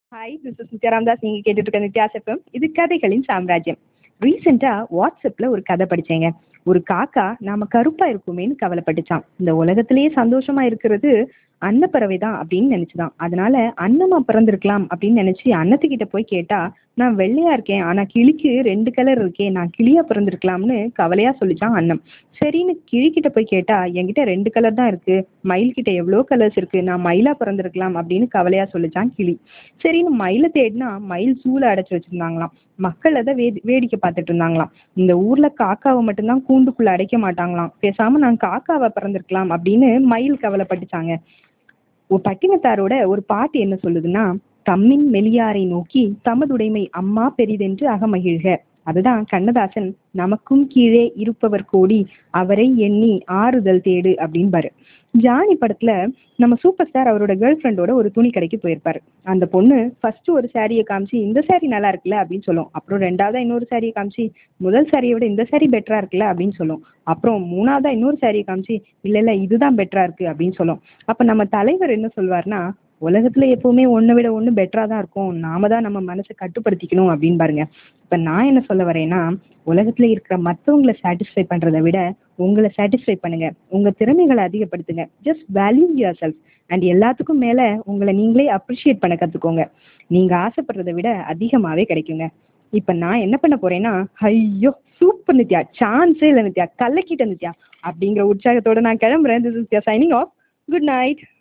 hi this is Nithya Ramdas நீங்கள் கேட்டுட்டு இருக்க நித்யாஸ் எஃப்எம் இது கதைகளின் சாம்ராஜ்யம் ரீசெண்டாக வாட்ஸ்அப்பில் ஒரு கதை படித்தேங்க ஒரு காக்கா நாம கருப்பாக இருக்குமேன்னு கவலைப்பட்டுச்சான் இந்த உலகத்திலேயே சந்தோஷமா இருக்கிறது அன்னப்பறவை தான் அப்படின்னு நினச்சிதான் அதனால அன்னமா பிறந்திருக்கலாம் அப்படின்னு நினச்சி அன்னத்துக்கிட்ட போய் கேட்டா நான் வெள்ளையா இருக்கேன் ஆனா கிளிக்கு ரெண்டு கலர் இருக்கே நான் கிளியா பிறந்திருக்கலாம்னு கவலையா சொல்லிச்சான் அன்னம் சரின்னு கிளிக்கிட்ட போய் கேட்டா என்கிட்ட ரெண்டு கலர் தான் இருக்கு மயில் கிட்ட எவ்வளோ கலர்ஸ் இருக்கு நான் மயிலா பிறந்திருக்கலாம் அப்படின்னு கவலையா சொல்லிச்சான் கிளி சரின்னு மயிலை தேடினா மயில் சூளை அடைச்சு வச்சிருந்தாங்களாம் மக்கள் அதை வே வேடிக்கை பார்த்துட்டு இருந்தாங்களாம் இந்த ஊர்ல காக்காவை மட்டும்தான் கூண்டுக்குள்ள அடைக்க மாட்டாங்களாம் பேசாம நான் காக்காவை பிறந்திருக்கலாம் அப்படின்னு மயில் கவலைப்பட்டுச்சாங்க ஒரு பட்டினத்தாரோட ஒரு பாட்டு என்ன சொல்லுதுன்னா தம்மின் மெலியாரை நோக்கி தமதுடைமை அம்மா பெரிதென்று அகமகிழ்க அதுதான் கண்ணதாசன் நமக்கும் கீழே இருப்பவர் கோடி அவரை எண்ணி ஆறுதல் தேடு அப்படின்பாரு ஜானி படத்துல நம்ம சூப்பர் ஸ்டார் அவரோட கேர்ள் ஃப்ரெண்டோட ஒரு துணி கடைக்கு போயிருப்பாரு அந்த பொண்ணு ஃபர்ஸ்ட் ஒரு சாரியை காமிச்சு இந்த சாரி நல்லா இருக்குல்ல அப்படின்னு சொல்லும் அப்புறம் ரெண்டாவதா இன்னொரு சாரியை காமிச்சு முதல் சாரியை விட இந்த சாரி பெட்டரா இருக்குல்ல அப்படின்னு சொல்லும் அப்புறம் மூணாவதா இன்னொரு சாரியை காமிச்சு இல்ல இல்ல இதுதான் பெட்டரா இருக்கு அப்படின்னு சொல்லும் அப்ப நம்ம தலைவர் என்ன சொல்வார்னா உலகத்துல எப்பவுமே ஒன்றை விட ஒன்று பெட்டரா தான் இருக்கும் நாம தான் நம்ம மனசை கட்டுப்படுத்திக்கணும் அப்படின்னு பாருங்க இப்ப நான் என்ன சொல்ல வரேன்னா உலகத்துல இருக்கிற மற்றவங்களை சாட்டிஸ்ஃபை பண்றதை விட உங்களை சாட்டிஸ்ஃபை பண்ணுங்க உங்க திறமைகளை அதிகப்படுத்துங்க just value yourself and எல்லாத்துக்கும் மேல உங்களை நீங்களே அப்ரிஷியேட் பண்ண கத்துக்கோங்க நீங்க ஆசைப்படுறதை விட அதிகமாவே கிடைக்குங்க இப்ப நான் என்ன பண்ண போறேன்னா ஐயோ சூப்பர் நித்யா சான்ஸே இல்லை நித்யா கலக்கிட்ட நித்யா அப்படிங்கிற உற்சாகத்தோட நான் கிளம்புறேன் this is signing off good night